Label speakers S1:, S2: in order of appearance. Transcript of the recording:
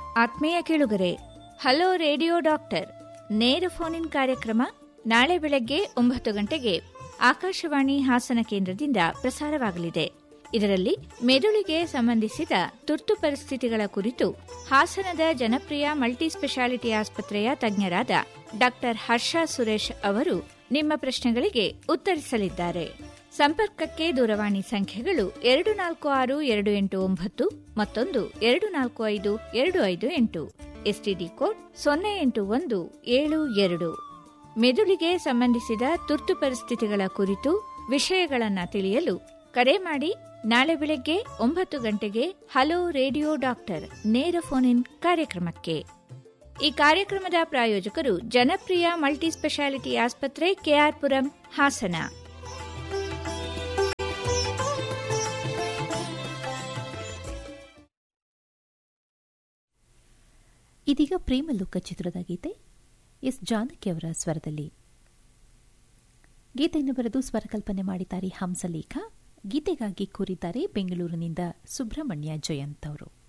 S1: ಆತ್ಮೀಯ ಕೇಳುಗರೆ hello radio doctor ನೇರ ಫೋನ್ ಇನ್ ಕಾರ್ಯಕ್ರಮ ನಾಳೆ ಬೆಳಗ್ಗೆ ಒಂಬತ್ತು ಗಂಟೆಗೆ ಆಕಾಶವಾಣಿ ಹಾಸನ ಕೇಂದ್ರದಿಂದ ಪ್ರಸಾರವಾಗಲಿದೆ ಇದರಲ್ಲಿ ಮೆದುಳಿಗೆ ಸಂಬಂಧಿಸಿದ ತುರ್ತು ಪರಿಸ್ಥಿತಿಗಳ ಕುರಿತು ಹಾಸನದ ಜನಪ್ರಿಯ ಮಲ್ಟಿ ಸ್ಪೆಷಾಲಿಟಿ ಆಸ್ಪತ್ರೆಯ ತಜ್ಞರಾದ ಡಾಕ್ಟರ್ ಹರ್ಷ ಸುರೇಶ್ ಅವರು ನಿಮ್ಮ ಪ್ರಶ್ನೆಗಳಿಗೆ ಉತ್ತರಿಸಲಿದ್ದಾರೆ ಸಂಪರ್ಕಕ್ಕೆ ದೂರವಾಣಿ ಸಂಖ್ಯೆಗಳು ಎರಡು ನಾಲ್ಕು ಆರು ಎರಡು ಎಂಟು ಒಂಬತ್ತು ಮತ್ತೊಂದು ಎರಡು ನಾಲ್ಕು ಐದು ಎರಡು ಐದು ಎಂಟು ಎಸ್ಟಿಡಿ ಕೋಡ್ ಸೊನ್ನೆ ಎಂಟು ಒಂದು ಏಳು ಎರಡು ಮೆದುಳಿಗೆ ಸಂಬಂಧಿಸಿದ ತುರ್ತು ಪರಿಸ್ಥಿತಿಗಳ ಕುರಿತು ವಿಷಯಗಳನ್ನು ತಿಳಿಯಲು ಕರೆ ಮಾಡಿ ನಾಳೆ ಬೆಳಗ್ಗೆ ಒಂಬತ್ತು ಗಂಟೆಗೆ ಹಲೋ ರೇಡಿಯೋ ಡಾಕ್ಟರ್ ನೇರ ಫೋನ್ ಇನ್ ಕಾರ್ಯಕ್ರಮಕ್ಕೆ ಈ ಕಾರ್ಯಕ್ರಮದ ಪ್ರಾಯೋಜಕರು ಜನಪ್ರಿಯ ಮಲ್ಟಿ ಸ್ಪೆಷಾಲಿಟಿ ಆಸ್ಪತ್ರೆ ಕೆಆರ್ಪುರಂ ಹಾಸನ
S2: ಇದೀಗ ಪ್ರೇಮಲೋಕ ಚಿತ್ರದ ಗೀತೆ ಎಸ್ ಜಾನಕಿ ಅವರ ಸ್ವರದಲ್ಲಿ ಗೀತೆಯನ್ನು ಬರೆದು ಸ್ವರಕಲ್ಪನೆ ಮಾಡಿದ್ದಾರೆ ಹಂಸಲೇಖ ಗೀತೆಗಾಗಿ ಕೋರಿದ್ದಾರೆ ಬೆಂಗಳೂರಿನಿಂದ ಸುಬ್ರಹ್ಮಣ್ಯ ಜಯಂತ್ ಅವರು